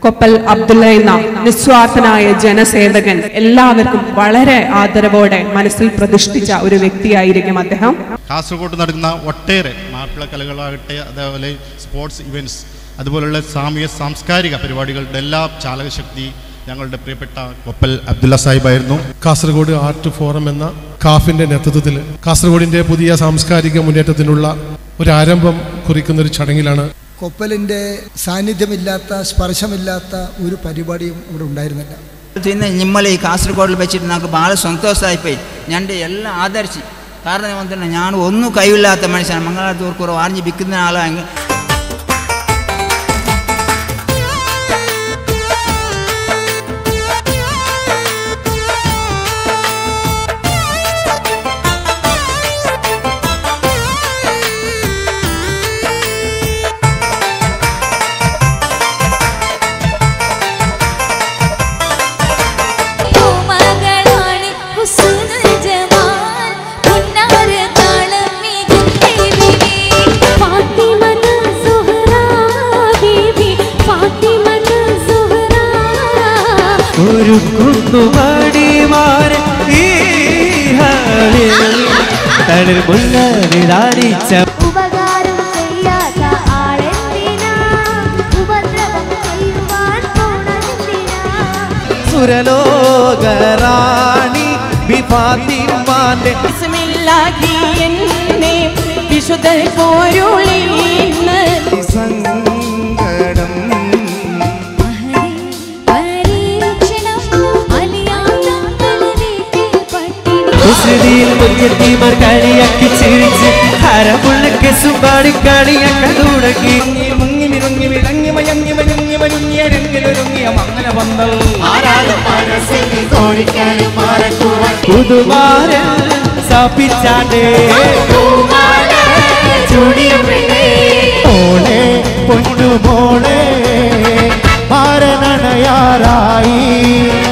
കൊപ്പൽ അബ്ദുള്ള എന്ന നിസ്വാർത്ഥനായ ജനസേവകൻ എല്ലാവർക്കും വളരെ ആദരവോടെ മനസ്സിൽ പ്രതിഷ്ഠിച്ച ഒരു വ്യക്തിയായിരിക്കും അദ്ദേഹം കാസർഗോഡ് നടക്കുന്ന ഒട്ടേറെ മാപ്പിള കലകളാകട്ടെ അതേപോലെ സ്പോർട്സ് ഇവൻറ്റ്സ് അതുപോലുള്ള സാമൂഹ്യ സാംസ്കാരിക പരിപാടികളുടെ എല്ലാ ചാലകശക്തി ഞങ്ങളുടെ പ്രിയപ്പെട്ട കൊപ്പൽ അബ്ദുള്ള സാഹിബായിരുന്നു കാസർഗോഡ് ആർട്ട് ഫോറം എന്ന കാഫിന്റെ നേതൃത്വത്തിൽ കാസർഗോഡിന്റെ പുതിയ സാംസ്കാരിക മുന്നേറ്റത്തിനുള്ള ഒരു ആരംഭം കുറിക്കുന്ന ഒരു ചടങ്ങിലാണ് കൊപ്പലിൻ്റെ സാന്നിധ്യമില്ലാത്ത സ്പർശമില്ലാത്ത ഒരു പരിപാടിയും ഇവിടെ ഉണ്ടായിരുന്നില്ല പിന്നെ നിമ്മൽ ഈ കാസർഗോഡിൽ വെച്ചിട്ട് നമുക്ക് ಭಾಳ ಸಂತೋಷಾಯಿపోయి ഞണ്ട് എല്ലാം ആദരിച്ച് കാരണം ഏమంటున్నా ഞാൻ ഒന്നും കഴിവില്ലാത്ത മനുഷ്യനാണ് മംഗളാപുരത്ത് വാങ്ങി വിൽക്കുന്ന ആളാണ് പൂമകളാണ് ഹുസ്നുൽ ജമാൽ പുന്നാര താളം മികത്തെ ബിബി ഫാത്തിമത സുഹറ ബിബി ഫാത്തിമത സുഹറ ഒരു കുന്നുമടിമാരെ ഈ ഹാളിൽ തളിർ മുല്ലരിതാരിച്ച ഉപകാരം ചെയ്യാത്ത ആളെന്തിനാ ഉപദ്രവം ചെയ്യുവാൻ പോണതെന്തിനാ സുരലോകറാണി ബിഫാത്തിമാന്റെ ബിസ്മില്ലാഹി എന്നെ വിശുദ്ധ പോരുളിന്ന് സങ്കടം പരീക്ഷണം അലിയാത്ത വീട്ടിൽ പട്ടിണി കുസൃതിയിൽ മുൻകെത്തിമാർ കളിയാക്കി ചിരിച്ച് ഹരമുള്ള കെസുമ്പാടി കളിയാക്കാൻ തുടങ്ങി മുങ്ങി മിറുങ്ങി വിളങ്ങി മയങ്ങി മയങ്ങി മയങ്ങി അരങ്ങിലൊരുങ്ങിയ മംഗല പന്തൽ പുതുമാരൻ സാപ്പിച്ചാണ്ടേ മോളെ പൊന്നുമോളെ മാരനണയാറായി